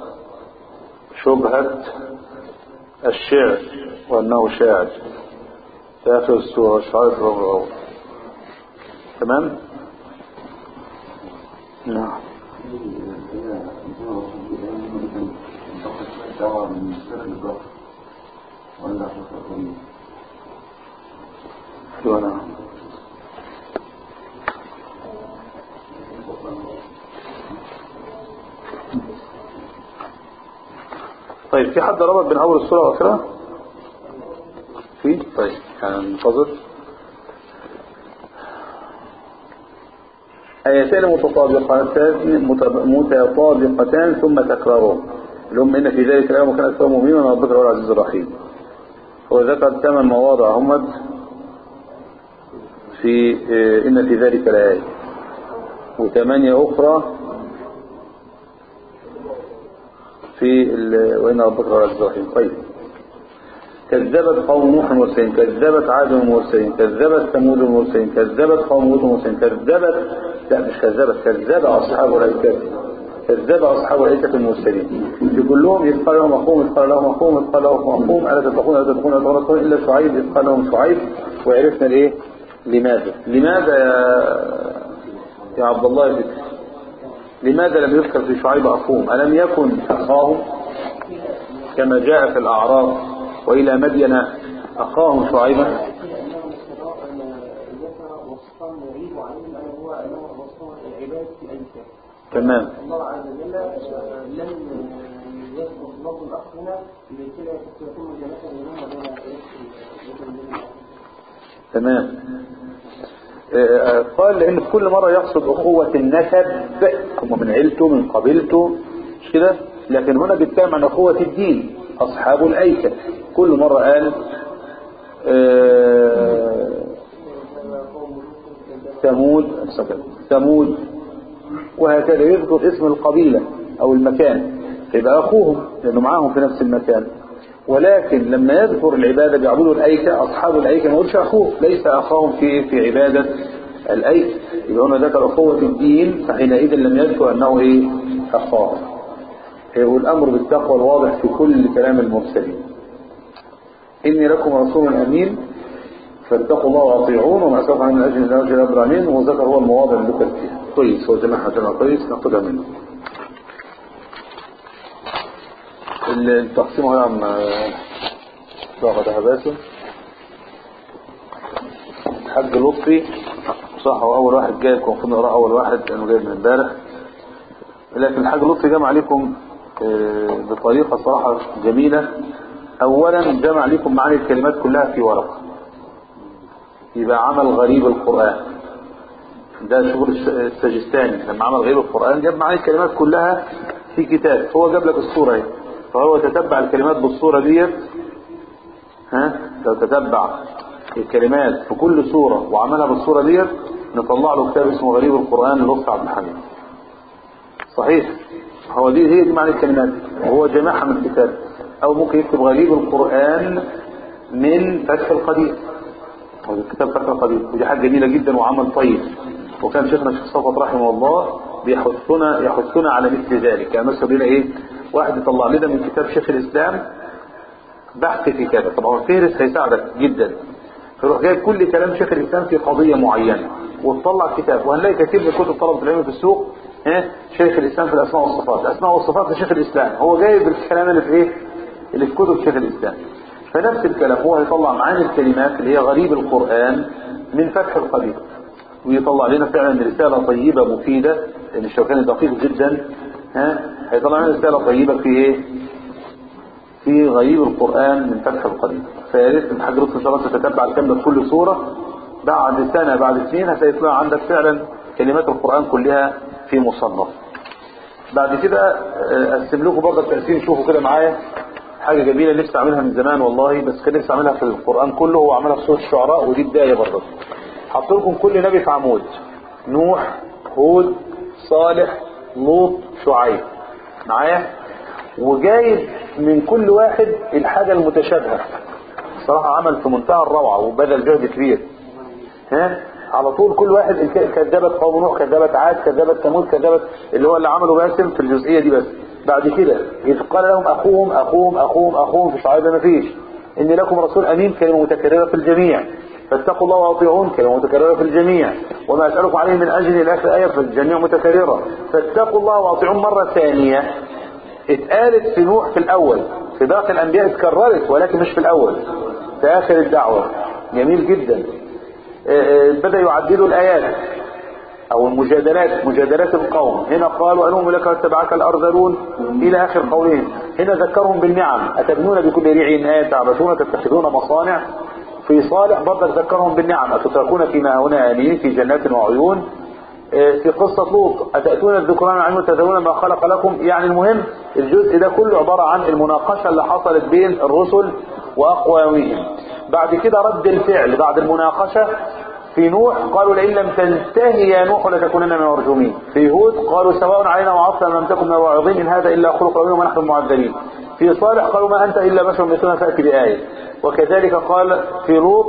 شبهة الشعر وأنه شاعر في آخر السورة شعارة الرب الأول تمام؟ نعم أيوة نعم طيب في حد ربط بين أول السورة وآخرها؟ في؟ طيب هننتظر آيتان متطابقتان متب- متطابقتان ثم تكرارهم اللي هم إن في ذلك الآية وكان أكثر مؤمنا من ربك هو العزيز الرحيم هو ذكر ثمان مواضع هم في آه، إن في ذلك الآية وثمانية أخرى في ال- وإن ربك هو العزيز الرحيم طيب كذبت قوم نوح المرسلين كذبت عاد المرسلين كذبت ثمود المرسلين كذبت قوم لوط المرسلين كذبت لا مش كذبت كذب أصحاب الأيكة كذب أصحاب الأيكة المرسلين في كلهم إذ قال لهم أخوهم إذ قال لهم أخوهم إذ قال لهم أخوهم ألا تتقون ألا تتقون ألا تتقون إلا شعيب إذ قال لهم شعيب وعرفنا الإيه لماذا لماذا يا يا عبد الله بك لماذا لم يذكر في شعيب أخوهم ألم يكن أخاهم كما جاء في الأعراف وإلى مدين أخاهم شعيبا تمام الله عز وجل لم يذكر لفظ الأخ هنا لكي يكون جنة بينهم وبين تمام آه، قال لأن في كل مرة يقصد أخوة النسب هم من عيلته من قبيلته مش كده لكن هنا بيتكلم عن أخوة الدين أصحاب الأيكة كل مرة قال آه، ثمود ثمود وهكذا يذكر اسم القبيلة أو المكان يبقى أخوهم لأنه معاهم في نفس المكان ولكن لما يذكر العبادة بيعبدوا الأيكة أصحاب الأيكة ما يقولش أخوه ليس أخاهم في في عبادة الأيس يبقى هنا ذكر أخوة الدين فحينئذ لم يذكر أنه إيه أخاه إيه والأمر بالتقوى الواضح في كل كلام المرسلين إني لكم رسول أمين فاتقوا الله واطيعون وما سوف عن اجل الله جل ابراهيم وذكر هو المواضع اللي ذكر فيها كويس هو جماعه جماعه كويس ناخدها منه التقسيم هو عم ضغط هباسه الحاج لطفي صح هو اول واحد جاي كان المفروض نقراه اول واحد لانه جاي من امبارح لكن الحاج لطفي جمع عليكم آه، بطريقه صراحه جميله اولا جمع عليكم معاني الكلمات كلها في ورقه يبقى عمل غريب القرآن ده شغل الس- السجستاني لما عمل غريب القرآن جاب معاني الكلمات كلها في كتاب هو جاب لك الصورة اهي فهو تتبع الكلمات بالصورة ديت ها لو تتبع الكلمات في كل صورة وعملها بالصورة ديت نطلع له كتاب اسمه غريب القرآن للأسطى عبد الحميد صحيح هو دي هي دي معنى الكلمات وهو جمعها من الكتاب او ممكن يكتب غريب القرآن من فتح القدير هو كتاب فتح القدير ودي حاجة جميلة جدا وعمل طيب وكان شيخنا الشيخ صفوت رحمه الله بيحثنا يحثنا على مثل ذلك يعني مثلا بينا ايه واحد يطلع لنا من كتاب شيخ الاسلام بحث في كذا طبعا فهرس هيساعدك جدا فيروح جايب كل كلام شيخ الاسلام في قضيه معينه وتطلع كتاب وهنلاقي كثير من كتب طلبه العلم في السوق ها شيخ الاسلام في الاسماء والصفات الاسماء والصفات لشيخ الاسلام هو جايب الكلام اللي في ايه اللي في كتب شيخ الاسلام فنفس الكلام هو هيطلع معاني الكلمات اللي هي غريب القران من فتح القدير ويطلع لنا فعلا رساله طيبه مفيده لان الشوكاني دقيق جدا ها هيطلع لنا رساله طيبه في ايه في غريب القرآن من فتح القديم فيا ريت الحاج لطفي ان شاء الله تتتبع الكلام ده في كل سورة بعد سنة بعد سنين هتلاقي عندك فعلا كلمات القرآن كلها في مصنف بعد كده آه، اقسم لكم برضه التقسيم شوفوا كده معايا حاجة جميلة نفسي اعملها من زمان والله بس كان نفسي اعملها في القرآن كله هو عملها في سورة الشعراء ودي بداية برضه حط لكم كل نبي في عمود نوح هود صالح لوط شعيب معايا وجايب من كل واحد الحاجة المتشابهة صراحة عمل في منتهى الروعة وبذل جهد كبير ها على طول كل واحد الك- كذبت قوم نوح كذبت عاد كذبت ثمود كذبت اللي هو اللي عمله باسم في الجزئية دي بس بعد كده إذ قال لهم أخوهم أخوهم أخوهم أخوهم في شعيب ما فيش إن لكم رسول أمين كلمة متكررة في الجميع فاتقوا الله واطيعون كلمة متكررة في الجميع وما أسألكم عليه من أجل إلى آخر آية في الجميع متكررة فاتقوا الله واطيعون مرة ثانية اتقالت في نوح في الأول في باقي الأنبياء اتكررت ولكن مش في الأول في آخر الدعوة جميل جدا آه، آه، بدأ يعدلوا الآيات أو المجادلات مجادلات القوم هنا قالوا أنهم لك واتبعك الأرذلون إلى آخر قولهم هنا ذكرهم بالنعم أتبنون بكل ريع آية تعبثون تتخذون مصانع في صالح برضك ذكرهم بالنعم أتتركون فيما هنا آمنين في جنات وعيون آه، في قصة لوط أتأتون الذكران عن تذرون ما خلق لكم يعني المهم الجزء ده كله عبارة عن المناقشة اللي حصلت بين الرسل وأقوامهم بعد كده رد الفعل بعد المناقشة في نوح قالوا لئن لم تنتهي يا نوح لتكونن من المرجومين في هود قالوا سواء علينا وعصنا لم تكن من الواعظين إن هذا إلا خلق ربنا ونحن معذبين في صالح قالوا ما أنت إلا بشر مثلنا فأتي بآية وكذلك قال في لوط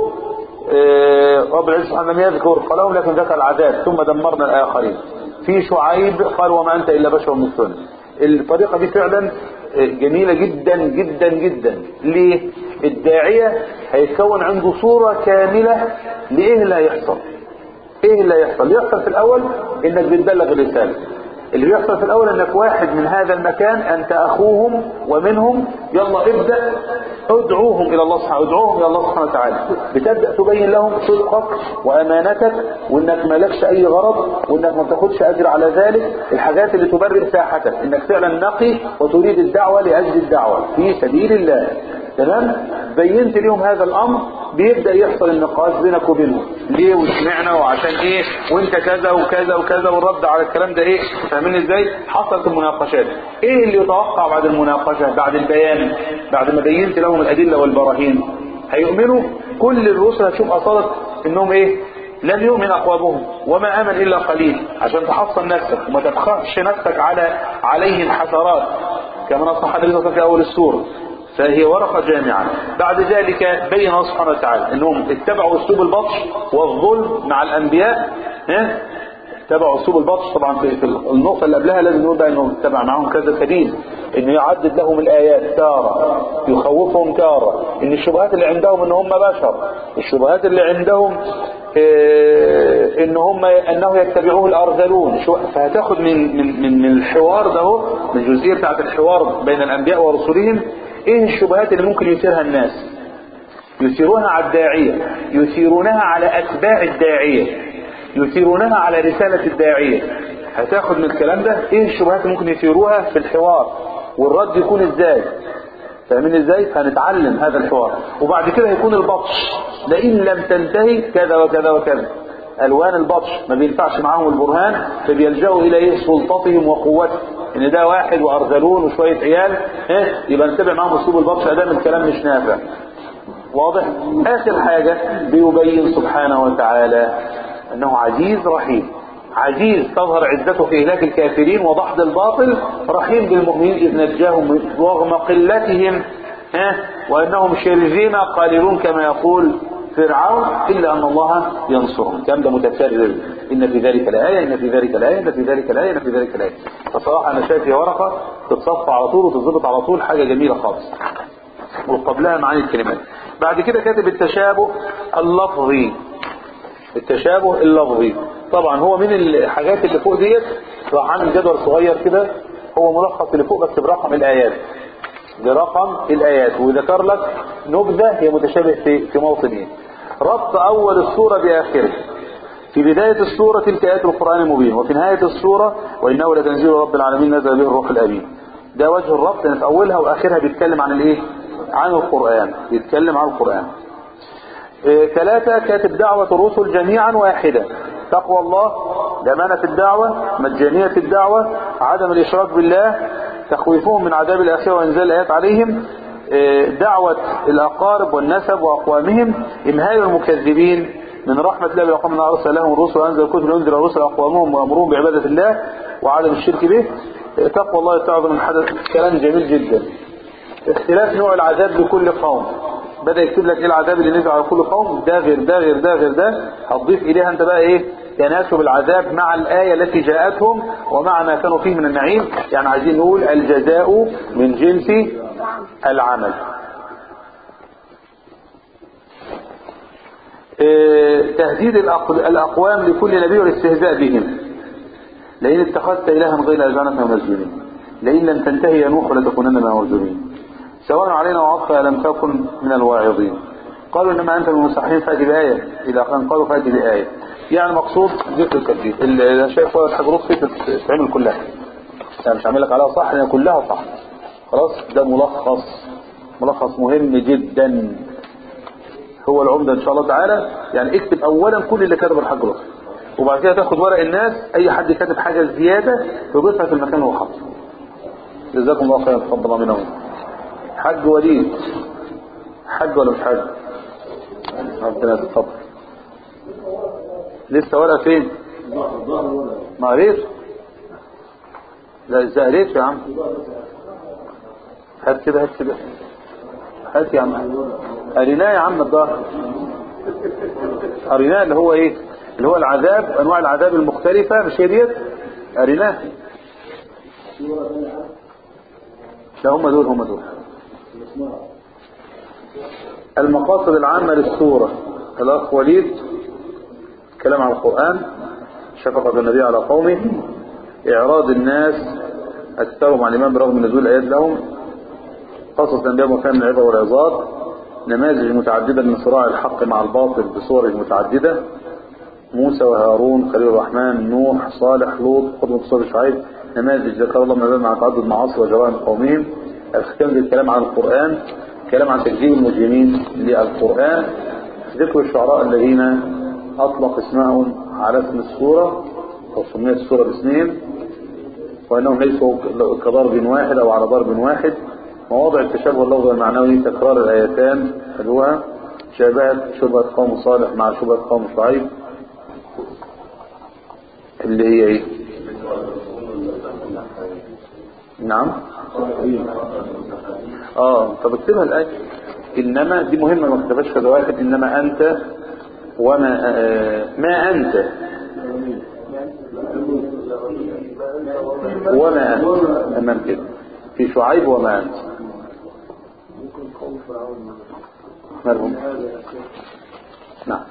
آه، رب العزة سبحانه لم يذكر قالهم لكن ذكر العذاب ثم دمرنا الآخرين في شعيب قال وما أنت إلا بشر مثلنا الطريقة دي فعلا آه، جميلة جدا جدا جدا ليه الداعية هيتكون عنده صورة كاملة لإيه اللي هيحصل ايه اللي هيحصل اللي يحصل في الاول انك بتبلغ الرسالة اللي بيحصل في الاول انك واحد من هذا المكان انت اخوهم ومنهم يلا ابدأ ادعوهم الى الله سبحانه ادعوهم الى الله سبحانه وتعالى بتبدأ تبين لهم صدقك وامانتك وانك مالكش اي غرض وانك ما بتاخدش اجر على ذلك الحاجات اللي تبرر ساحتك انك فعلا نقي وتريد الدعوة لاجل الدعوة في سبيل الله تمام بينت لهم هذا الامر بيبدأ يحصل النقاش بينك وبينهم ليه وسمعنا وعشان ايه وانت كذا وكذا وكذا والرد على الكلام ده ايه فاهمين ازاي حصلت المناقشات ايه اللي يتوقع بعد المناقشة بعد البيان بعد ما بينت لهم الادلة والبراهين هيؤمنوا كل الرسل هتشوف اصالة انهم ايه لم يؤمن اقوامهم وما امن الا قليل عشان تحصن نفسك وما تبخش نفسك على عليهم حسرات كما نصح النبي صلى الله عليه وسلم في اول السوره فهي ورقة جامعة بعد ذلك بين الله سبحانه وتعالى انهم اتبعوا اسلوب البطش والظلم مع الانبياء ها اتبعوا اسلوب البطش طبعا في, في النقطة اللي قبلها لازم نقول بقى انه اتبع معاهم كذا سبيل انه يعدد لهم الايات تارة يخوفهم تارة ان الشبهات اللي عندهم ان هم بشر الشبهات اللي عندهم اه ان هم انه يتبعوه الارذلون شو- فهتاخد من من من من الحوار ده هو، من الجزئيه بتاعت الحوار بين الانبياء ورسلهم ايه الشبهات اللي ممكن يثيرها الناس يثيرونها على الداعيه يثيرونها على اتباع الداعيه يثيرونها على رساله الداعيه هتاخد من الكلام ده ايه الشبهات اللي ممكن يثيروها في الحوار والرد يكون ازاي فاهمين ازاي هنتعلم هذا الحوار وبعد كده هيكون البطش لئن لم تنتهي كذا وكذا وكذا الوان البطش ما بينفعش معاهم البرهان فبيلجأوا الى ايه سلطتهم وقوتهم ان ده واحد وارذلون وشويه عيال ايه يبقى نتبع معاهم اسلوب البطش ادام الكلام مش نافع واضح اخر حاجه بيبين سبحانه وتعالى انه عزيز رحيم عزيز تظهر عزته في إهلاك الكافرين وضحض الباطل رحيم بالمؤمنين إذ نجاهم رغم قلتهم ها وأنهم شرذمة قليلون كما يقول فرعون إلا أن الله ينصرهم كم ده متكرر إن في ذلك الآية إن في ذلك الآية إن في ذلك الآية إن في ذلك الآية فصراحة أنا شايف هي ورقة تتصفى على طول وتتظبط على طول حاجة جميلة خالص وقبلها معاني الكلمات بعد كده كاتب التشابه اللفظي التشابه اللفظي طبعا هو من الحاجات اللي فوق ديت راح عامل جدول صغير كده هو ملخص اللي فوق بس برقم الايات برقم الايات وذكر لك نبذه هي متشابه في في موطنين ربط اول السوره باخره في بداية السورة تلك آيات القرآن المبين وفي نهاية السورة وإنه لتنزيل رب العالمين نزل به الروح الأمين ده وجه الربط إن في أولها وآخرها بيتكلم عن الإيه؟ عن القرآن بيتكلم عن القرآن إيه، ثلاثة كاتب دعوة الرسل جميعا واحدة تقوى الله دمانة الدعوة مجانية الدعوة عدم الإشراك بالله تخويفهم من عذاب الآخرة وإنزال الآيات عليهم إيه، دعوة الأقارب والنسب وأقوامهم إمهال المكذبين من رحمة الله بأقوام أرسل لهم الرسل وأنزل الكتب لينذر الرسل أقوامهم وأمرهم بعبادة الله وعدم الشرك به إيه، تقوى الله تعظم من حدث كلام جميل جدا اختلاف نوع العذاب لكل قوم بدأ يكتب لك ايه العذاب اللي نزل على كل قوم ده غير ده غير ده غير ده هتضيف اليها انت بقى ايه تناسب العذاب مع الآية التي جاءتهم ومع ما كانوا فيه من النعيم يعني عايزين نقول الجزاء من جنس العمل إيه، تهديد الأق- الأقوام لكل نبي والاستهزاء بهم لئن اتخذت إلها غير أذانك ومسجونين لئن لم تنتهي يا نوح لتكونن من المرجومين سواء علينا وعطفها لم تكن من الواعظين قالوا انما انت من المصححين فاتي بآية الى ان قالوا فاتي بآية يعني مقصود ذكر التجديد اللي أنا شايف ورقة حجروت فيه تتعمل كلها يعني مش هعمل لك عليها صح لان كلها صح خلاص ده ملخص ملخص مهم جدا هو العمدة ان شاء الله تعالى يعني اكتب اولا كل اللي كتبه الحجروت وبعد كده تاخد ورق الناس اي حد كاتب حاجة زيادة تضيفها في المكان اللي هو حاطه جزاكم الله خيرا تفضل امين ومين حج وليد حج ولا مش حج ربنا تتفضل لسه ورقه فين ما قريت لا ازاي قريت يا عم هات كده هات كده هات يا عم قريناه يا عم الظهر قريناه اللي هو ايه اللي هو العذاب انواع العذاب المختلفه مش هي ديت قريناه لا هم دول هم دول المقاصد العامة للسورة الأخ وليد كلام عن القرآن شفقة النبي على قومه إعراض الناس أكثرهم عن الإمام برغم نزول الآيات لهم قصص الأنبياء وكان العبر والعظات نماذج متعددة من صراع الحق مع الباطل بصور متعددة موسى وهارون خليل الرحمن نوح صالح لوط قدوة صالح شعيب نماذج ذكر الله من مع تعدد معاصي وجرائم قومهم الختام بالكلام عن القرآن كلام عن تكذيب المجرمين للقرآن ذكر الشعراء الذين أطلق اسمهم على اسم السورة أو سميت السورة باسمهم وأنهم ليسوا كضرب واحد أو على ضرب واحد مواضع التشابه اللفظي والمعنوي تكرار الآيتان خلوها شبهت شبهة قوم صالح مع شبهة قوم شعيب اللي هي ايه نعم اه طب اكتبها الآية إنما دي مهمة ما كتبهاش كذا واحد إنما أنت وما آه ما أنت وما أنت تمام كده في شعيب وما أنت مالهم نعم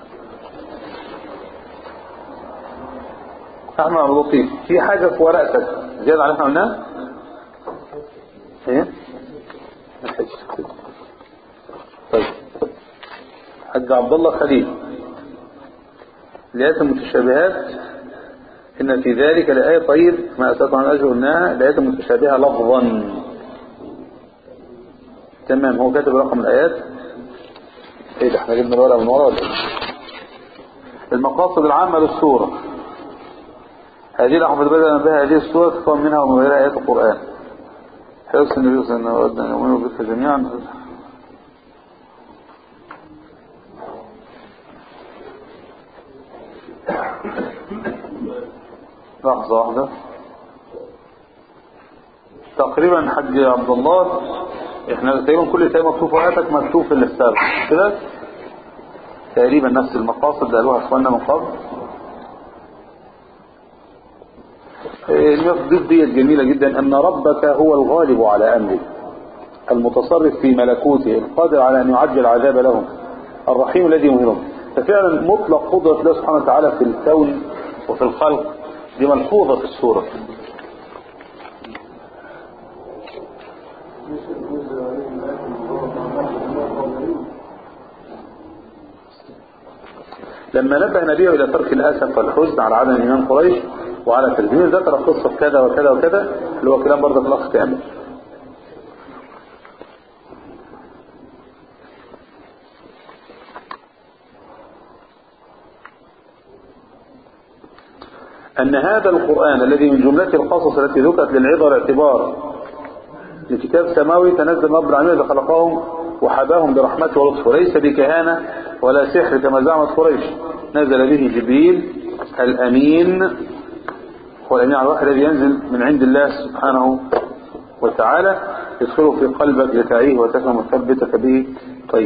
احنا لطيف في حاجة في ورقتك زيادة على احنا قلناها ايه الحج. طيب حج عبد الله خليل الآيات المتشابهات إن في ذلك لآية طيب ما أسألت عن الأجر قلناها الآيات المتشابهة لفظا تمام هو كاتب رقم الآيات ايه ده احنا جبنا الورقة من ورا ولا ايه؟ المقاصد العامة للسورة هذه الأحمد بدأ بها هذه السورة تكون منها ومن غيرها آيات القرآن حرص النبي صلى الله عليه وسلم أن يؤمنوا بك جميعا لحظة واحدة تقريبا حج عبد الله احنا تقريبا كل شيء مكتوب في ورقتك مكتوب في السابق كده تقريبا نفس المقاصد اللي قالوها اخواننا من قبل المقصد دي جميلة جدا ان ربك هو الغالب على امره المتصرف في ملكوته القادر على ان يعجل العذاب لهم الرحيم الذي يمهلهم ففعلا مطلق قدرة الله سبحانه وتعالى في الكون وفي الخلق دي ملحوظة في السورة لما نبه نبيه إلى ترك الأسف والحزن على عدم إيمان قريش وعلى تلزيم ذكر قصة كذا وكذا وكذا اللي هو كلام برضه في الأخ كامل أن هذا القرآن الذي من جملة القصص التي ذكرت للعبر اعتبار لكتاب سماوي تنزل رب العالمين الذي خلقهم وحباهم برحمته ولطفه وليس بكهانة ولا سحر كما زعمت قريش نزل به جبريل الأمين هو الأمين على الواحد الذي ينزل من عند الله سبحانه وتعالى يدخله في قلبك لتعيه وتفهم وتثبتك به طيب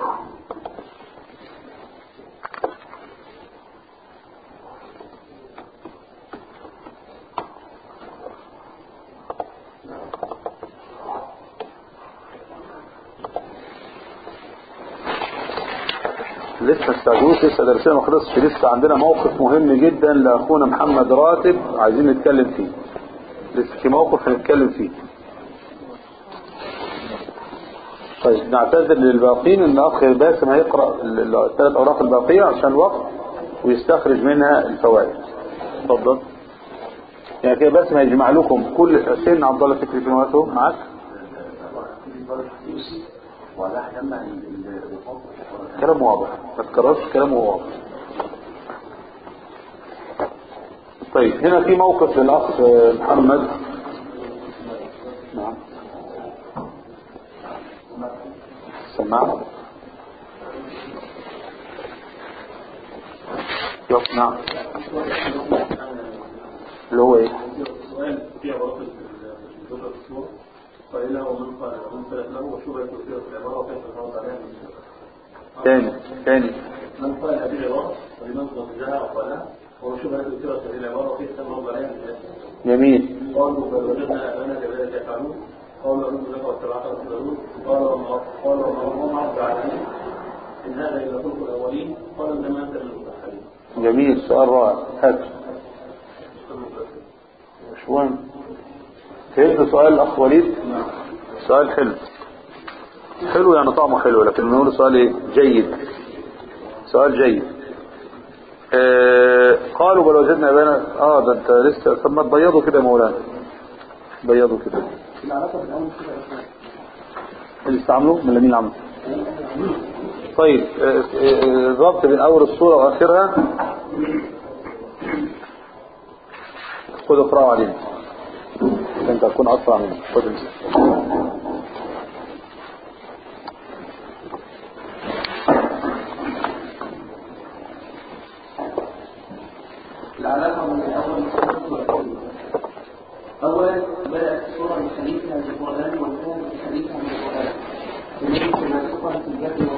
لسه استعجلوش لسه درسنا ما خلصش لسه عندنا موقف مهم جدا لاخونا محمد راتب عايزين نتكلم فيه لسه في موقف هنتكلم فيه طيب نعتذر للباقين ان اخ باسم هيقرا الثلاث اوراق الباقيه عشان الوقت ويستخرج منها الفوائد اتفضل يعني كده باسم هيجمع لكم كل سن عبد الله فكري في وقته معاك كلام واضح ما تكررش كلام واضح طيب هنا في موقف للأخ محمد نعم سمعنا يلا نعم اللي هو ايه قائله ومن قال ومن سلك له وشبه كثيرة العبارة وكيف الرد عليها تاني تاني من قال هذه العبارة ولمن ضجها وقالها وشبه كثيرة العبارة وكيف الرد عليها جميل قالوا بل وجدنا ابانا كذلك يفعلون قالوا أنت لك واتبعك الرسولون قال وما قال وما هم عبد العالمين إن هذا إلا خلق الأولين قال إنما أنت من المتأخرين جميل سؤال رائع هات مش مهم فهمت سؤال الأخ وليد سؤال حلو حلو يعني طعمه حلو لكن بنقول سؤال ايه جيد سؤال جيد آه قالوا بل وجدنا ابانا اه ده انت لسه طب ما تبيضوا كده يا مولانا بيضوا كده اللي استعملوه من مين عمل طيب آه، آه، الربط بين اول الصورة واخرها خد اقرأوا علينا انت هتكون اسرع مني خد امسك أولا بدأت السورة بحديثها عن القرآن وانتهت بحديثها عن القرآن الذي تناسقا في الجد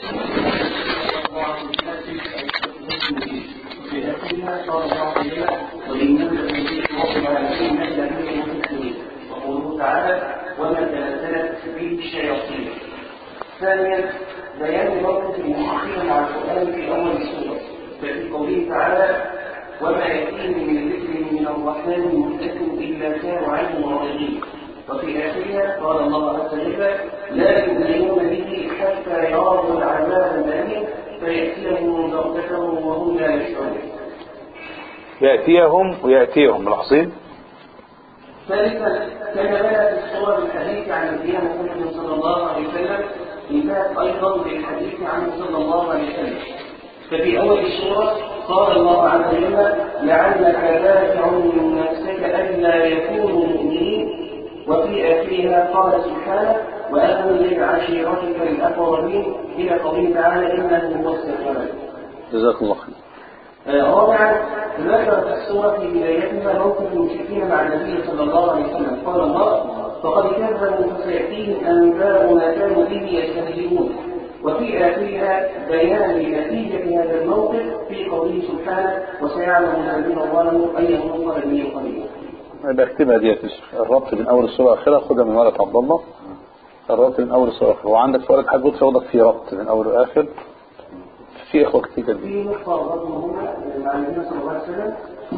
في آخرها قال الله تعالى وإنما الذين وصل عليهم نزل به المسلمين وقوله تعالى وما تنزلت به الشياطين ثانيا بيان موقف المؤخرين على القرآن في أول السورة ففي قوله تعالى وما يأتيهم من ذكر من الرحمن محدث إلا كانوا عنه معرضين وفي آخرها قال الله عز وجل لا يؤمنون به حتى يروا العذاب الأليم فيأتيهم بغتة وهم لا يشعرون يأتيهم ويأتيهم ملاحظين ثالثا كما بدأت السورة بالحديث عن نبينا محمد صلى الله عليه وسلم انتهت أيضا بالحديث عنه صلى الله عليه وسلم ففي أول السورة قال الله عز وجل لعلك باخع نفسك ألا يكونوا مؤمنين وفي آخرها قال سبحانه وأنذر عشيرتك الأقربين إلى قوله تعالى إنه هو السميع جزاك الله خير آه، رابعا ذكرت السورة في بدايتها موقف المشركين مع النبي صلى الله عليه وسلم قال الله فقد كذبوا فسيأتيهم أنباء ما كانوا به يستهزئون وفي آخرها بيان نتيجة هذا الموقف في قوله سبحانه وسيعلم الذين ظلموا أي منقلب ينقلبون يبقى اكتبها ديت يا شيخ. الربط من اول السوره اخرها خدها من ورقه عبد الله الربط من اول السوره اخرها وعندك في ورقه حاج لطفي واخدك في ربط من اول لاخر في اخوه كتير جدا في نقطة برضه مهمة مع النبي صلى الله عليه وسلم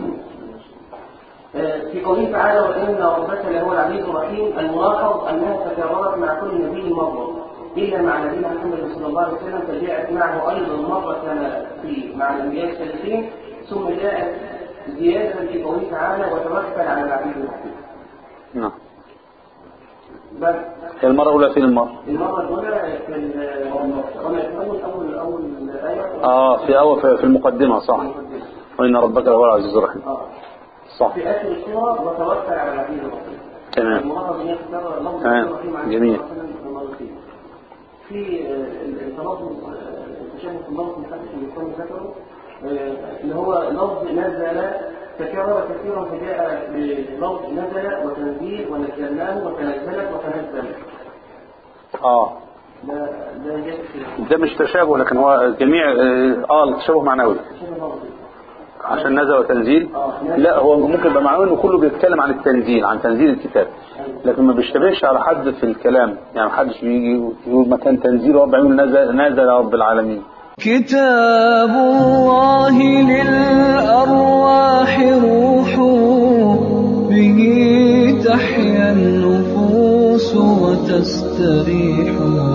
آه، في قوله تعالى وإن ربك لهو العزيز الرحيم الملاحظ أنها تكررت مع كل نبي مرة إلا مع نبينا محمد صلى الله عليه وسلم فجاءت معه أيضا مرة كما في مع الأنبياء السابقين ثم جاءت زيادة في قوله تعالى وتوكل على العزيز الرحيم نعم بل هي المره الاولى فين المره المرة الأولى في ال- وما أول أول أول آية اه في اول في في المقدمه صح وان ربك لهو العزيز الرحيم آه. صح في آخر السورة وتوكل على العزيز الرحيم تمام الملاحظ ان هي تكرر اللفظ تمام. الرحيم عن جميل. الرسول صلى الله عليه وسلم. في آه، التلفظ آه، التشابه في اللفظ اللي حدث اللي كان ذكره آه، اللي هو لفظ نزل تكرر كثيرا فجاء بلفظ نزل وتنزيل ونزلناه وتنزلت وتنزل اه ده ده جاء في ده مش تشابه لكن هو جميع اه آه، التشابه معنوي تشابه لفظي عشان نزل وتنزيل لا هو ممكن يبقى معنوي انه كله بيتكلم عن التنزيل عن تنزيل الكتاب لكن ما بيشتبهش على حد في الكلام يعني محدش بيجي يقول مكان تنزيل رب العالمين نزل نزل رب العالمين كتاب الله للأرواح روح به تحيا النفوس وتستريح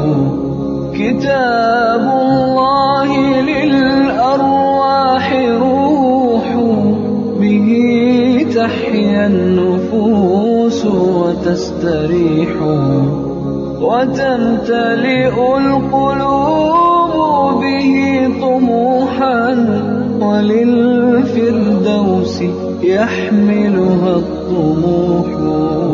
كتاب الله للأرواح روح به تحيا النفوس وتستريح وتمتلئ القلوب به طموحا وللفردوس يحملها الطموح